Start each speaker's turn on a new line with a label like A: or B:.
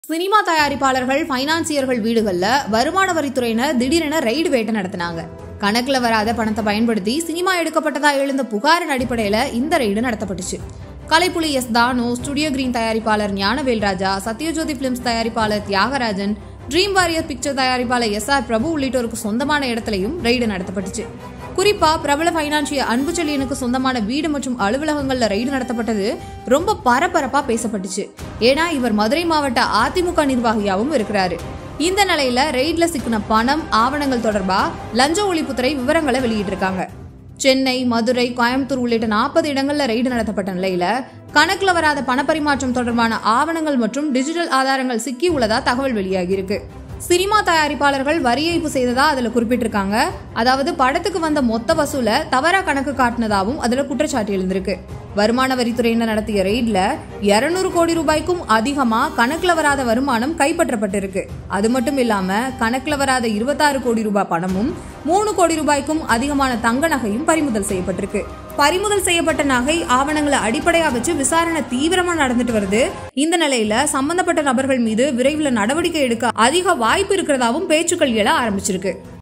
A: cinema தயாரிப்பாளர்கள் ஃபைனான்சியர்கள் வீடுகள்ல வருமான வரித்துறையினர் திடீரென ரெய்டு வேட்டை நடத்தினாங்க கணக்குல வராத பணத்தை பயன்படுத்தி சினிமா எடுக்கப்பட்டதா எழுந்த புகாரின் அடிப்படையில இந்த ரெய்டு நடத்தப்பட்டுச்சு Kalaipuli S Thanu Studio Green தயாரிப்பாளர் ஞானவேல் ராஜா சத்யஜோதி பிலிம்ஸ் தயாரிப்பாளர் தியாகராஜன் ட்ரீம் வாரியர் பிக்சர் தயாரிப்பாளர் எஸ் ஆர் பிரபு உள்ளிட்டோருக்கு சொந்தமான இடத்துலையும் ரெய்டு நடத்தப்பட்டுச்சு குறிப்பா பிரபல ஃபைனான்சியர் அன்புச்செழியனுக்கு சொந்தமான வீடு மற்றும் அலுவலகங்கள்ல ரெய்டு நடத்தப்பட்டது ரொம்ப பரபரப்பா பேசப்பட்டுச்சு ஏன்னா இவர் மதுரை மாவட்ட அதிமுக நிர்வாகியாவும் இருக்கிறாரு இந்த நிலையில ரெய்ட்ல சிக்கின பணம் ஆவணங்கள் தொடர்பா லஞ்ச ஒழிப்புத்துறை விவரங்களை வெளியிட்டிருக்காங்க சென்னை மதுரை கோயம்புத்தூர் உள்ளிட்ட நாற்பது இடங்கள்ல ரெய்டு நடத்தப்பட்ட நிலையில கணக்குல வராத பணப்பரிமாற்றம் தொடர்பான ஆவணங்கள் மற்றும் டிஜிட்டல் ஆதாரங்கள் சிக்கி உள்ளதா தகவல் வெளியாகியிருக்கு சினிமா தயாரிப்பாளர்கள் வரி ஏய்ப்பு செய்ததா அதுல குறிப்பிட்டிருக்காங்க அதாவது படத்துக்கு வந்த மொத்த வசூல தவறா கணக்கு காட்டினதாவும் அதுல குற்றச்சாட்டு எழுந்திருக்கு வருமான வரித்துறையினர் நடத்திய ரெய்ட்ல 200 கோடி ரூபாய்க்கும் அதிகமா கணக்குல வராத வருமானம் கைப்பற்றப்பட்டிருக்கு அது மட்டும் இல்லாம கணக்குல வராத 26 கோடி ரூபாய் பணமும் மூணு கோடி ரூபாய்க்கும் அதிகமான தங்க நகையும் பறிமுதல் செய்யப்பட்டிருக்கு பறிமுதல் செய்யப்பட்ட நகை ஆவணங்களை அடிப்படையா வச்சு விசாரணை தீவிரமா நடந்துட்டு வருது இந்த நிலையில சம்பந்தப்பட்ட நபர்கள் மீது விரைவில் நடவடிக்கை எடுக்க அதிக வாய்ப்பு இருக்கிறதாவும் பேச்சுக்கள் எழ ஆரம்பிச்சிருக்கு